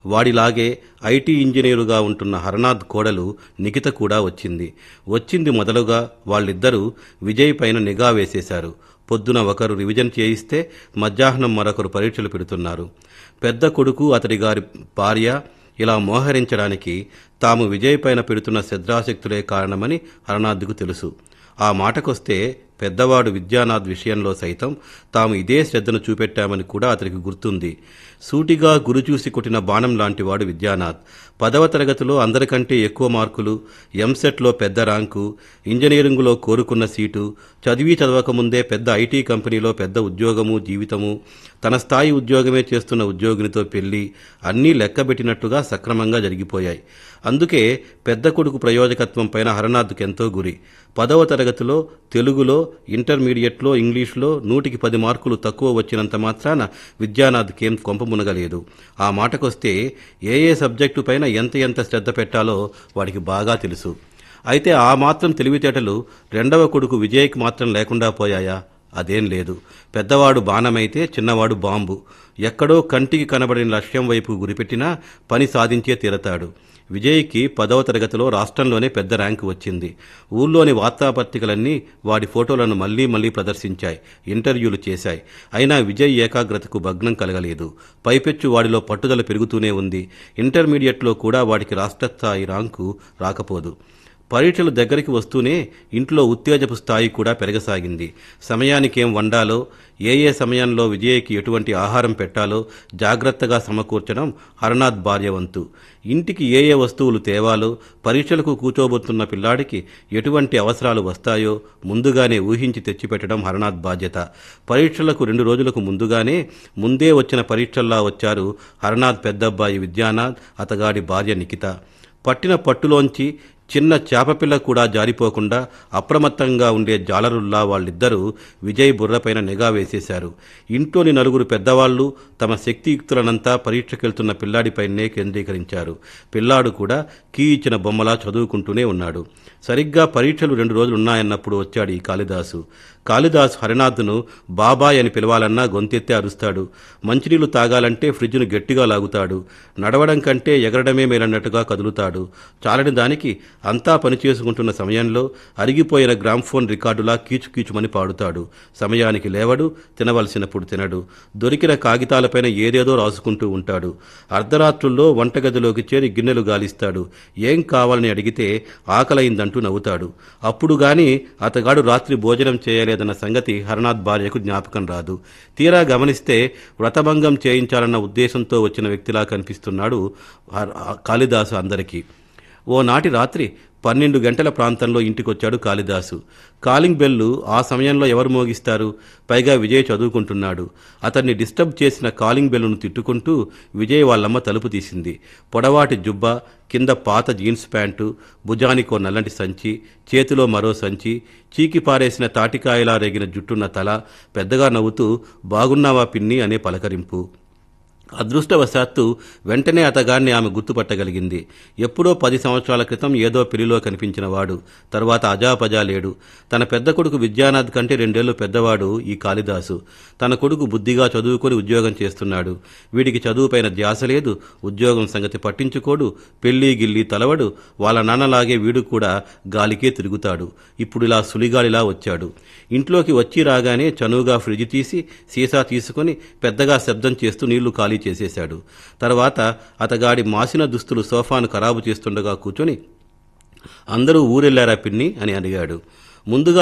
వాడిలాగే IT ఇంజనీరుగా ఉంటున్న హరనాథ్ కోడలు నిఖిత కూడా వచ్చింది వచ్చింది మొదలుగా వాళ్ళిద్దరూ విజయ్ పైన నిఘా వేసేశారు పొద్దున ఒకరు రివిజన్ చేయిస్తే మధ్యాహ్నం మరొకరు పరీక్షలు పెడుతున్నారు పెద్ద కొడుకు అతడి గారి భార్య ఇలా మోహరించడానికి తాము విజయ్ పైన పెడుతున్న శ్రద్ధాశక్తులే కారణమని హరనాథ్కు తెలుసు ఆ మాటకొస్తే పెద్దవాడు విద్యానాథ్ విషయంలో సైతం తాము ఇదే శ్రద్ధను చూపెట్టామని కూడా అతనికి గుర్తుంది సూటిగా గురి చూసి కొట్టిన బాణం లాంటివాడు విద్యానాథ్ పదవ తరగతిలో అందరికంటే ఎక్కువ మార్కులు ఎంసెట్లో పెద్ద ర్యాంకు ఇంజనీరింగులో కోరుకున్న సీటు చదివి చదవకముందే పెద్ద ఐటీ కంపెనీలో పెద్ద ఉద్యోగము జీవితము తన స్థాయి ఉద్యోగమే చేస్తున్న ఉద్యోగినితో పెళ్లి అన్నీ లెక్కబెట్టినట్టుగా సక్రమంగా జరిగిపోయాయి అందుకే పెద్ద కొడుకు ప్రయోజకత్వం పైన హరనాథ్కు ఎంతో గురి పదవ తరగతిలో తెలుగులో ఇంటర్మీడియట్లో ఇంగ్లీష్లో నూటికి పది మార్కులు తక్కువ వచ్చినంత మాత్రాన విద్యానాథ్కేం కొంప మునగలేదు ఆ మాటకొస్తే ఏ ఏ సబ్జెక్టు పైన ఎంత ఎంత శ్రద్ధ పెట్టాలో వాడికి బాగా తెలుసు అయితే ఆ మాత్రం తెలివితేటలు రెండవ కొడుకు విజయ్కి మాత్రం లేకుండా పోయాయా అదేం లేదు పెద్దవాడు బాణమైతే చిన్నవాడు బాంబు ఎక్కడో కంటికి కనబడిన లక్ష్యం వైపు గురిపెట్టినా పని సాధించే తీరతాడు విజయ్కి పదవ తరగతిలో రాష్ట్రంలోనే పెద్ద ర్యాంకు వచ్చింది ఊళ్ళోని వార్తాపత్రికలన్నీ వాడి ఫోటోలను మళ్లీ మళ్లీ ప్రదర్శించాయి ఇంటర్వ్యూలు చేశాయి అయినా విజయ్ ఏకాగ్రతకు భగ్నం కలగలేదు పైపెచ్చు వాడిలో పట్టుదల పెరుగుతూనే ఉంది ఇంటర్మీడియట్లో కూడా వాడికి రాష్ట్ర స్థాయి ర్యాంకు రాకపోదు పరీక్షలు దగ్గరికి వస్తూనే ఇంట్లో ఉత్తేజపు స్థాయి కూడా పెరగసాగింది సమయానికేం వండాలో ఏ ఏ సమయంలో విజయ్కి ఎటువంటి ఆహారం పెట్టాలో జాగ్రత్తగా సమకూర్చడం హరనాథ్ భార్య వంతు ఇంటికి ఏ ఏ వస్తువులు తేవాలో పరీక్షలకు కూచోబోతున్న పిల్లాడికి ఎటువంటి అవసరాలు వస్తాయో ముందుగానే ఊహించి తెచ్చిపెట్టడం హరనాథ్ బాధ్యత పరీక్షలకు రెండు రోజులకు ముందుగానే ముందే వచ్చిన పరీక్షల్లా వచ్చారు హరనాథ్ పెద్దబ్బాయి విద్యానాథ్ అతగాడి భార్య నిఖిత పట్టిన పట్టులోంచి చిన్న చేపపిల్ల కూడా జారిపోకుండా అప్రమత్తంగా ఉండే జాలరుల్లా వాళ్ళిద్దరూ విజయ్ బుర్రపైన నిఘా వేసేశారు ఇంట్లోని నలుగురు పెద్దవాళ్లు తమ శక్తియుక్తులనంతా పరీక్షకెళ్తున్న పిల్లాడిపైనే కేంద్రీకరించారు పిల్లాడు కూడా కీ ఇచ్చిన బొమ్మలా చదువుకుంటూనే ఉన్నాడు సరిగ్గా పరీక్షలు రెండు రోజులు ఉన్నాయన్నప్పుడు వచ్చాడు ఈ కాళిదాసు కాళిదాసు హరినాథ్ను బాబాయ్ అని పిలవాలన్నా గొంతెత్తి అరుస్తాడు మంచినీళ్లు తాగాలంటే ఫ్రిడ్జ్ను గట్టిగా లాగుతాడు నడవడం కంటే ఎగరడమే మేలన్నట్టుగా కదులుతాడు చాలని దానికి అంతా పనిచేసుకుంటున్న సమయంలో అరిగిపోయిన గ్రామ్ఫోన్ రికార్డులా కీచుకీచుమని పాడుతాడు సమయానికి లేవడు తినవలసినప్పుడు తినడు దొరికిన కాగితాలపైన ఏదేదో రాసుకుంటూ ఉంటాడు అర్ధరాత్రుల్లో వంటగదిలోకి చేరి గిన్నెలు గాలిస్తాడు ఏం కావాలని అడిగితే ఆకలైందంటూ నవ్వుతాడు అప్పుడు గాని అతగాడు రాత్రి భోజనం చేయలేదన్న సంగతి హరనాథ్ భార్యకు జ్ఞాపకం రాదు తీరా గమనిస్తే వ్రతభంగం చేయించాలన్న ఉద్దేశంతో వచ్చిన వ్యక్తిలా కనిపిస్తున్నాడు హర్- కాళిదాసు అందరికీ ఓనాటి రాత్రి పన్నెండు గంటల ప్రాంతంలో ఇంటికొచ్చాడు కాళిదాసు కాలింగ్ బెల్లు ఆ సమయంలో ఎవరు మోగిస్తారు పైగా విజయ్ చదువుకుంటున్నాడు అతన్ని డిస్టర్బ్ చేసిన కాలింగ్ బెల్లును తిట్టుకుంటూ విజయ్ వాళ్ళమ్మ తలుపు తీసింది పొడవాటి జుబ్బా కింద పాత జీన్స్ ప్యాంటు భుజానికో నల్లంటి సంచి చేతిలో మరో సంచి చీకి పారేసిన తాటికాయలా రేగిన జుట్టున్న తల పెద్దగా నవ్వుతూ బాగున్నావా పిన్ని అనే పలకరింపు అదృష్టవశాత్తు వెంటనే అతగాన్ని ఆమె గుర్తుపట్టగలిగింది ఎప్పుడో పది సంవత్సరాల క్రితం ఏదో పెళ్లిలో కనిపించిన వాడు తర్వాత అజాపజా లేడు తన పెద్ద కొడుకు విద్యానాథ్ కంటే రెండేళ్లు పెద్దవాడు ఈ కాళిదాసు తన కొడుకు బుద్ధిగా చదువుకొని ఉద్యోగం చేస్తున్నాడు వీడికి చదువుపైన ధ్యాస లేదు ఉద్యోగం సంగతి పట్టించుకోడు పెళ్లి గిల్లి తలవడు వాళ్ళ నాన్నలాగే వీడు కూడా గాలికే తిరుగుతాడు ఇప్పుడు ఇలా సులిగాలిలా వచ్చాడు ఇంట్లోకి వచ్చి రాగానే చనువుగా ఫ్రిడ్జ్ తీసి సీసా తీసుకొని పెద్దగా శబ్దం చేస్తూ నీళ్లు ఖాళీ చేసేశాడు తర్వాత అతగాడి మాసిన దుస్తులు సోఫాను ఖరాబు చేస్తుండగా కూర్చొని అందరూ ఊరెళ్ళారా పిన్ని అని అడిగాడు ముందుగా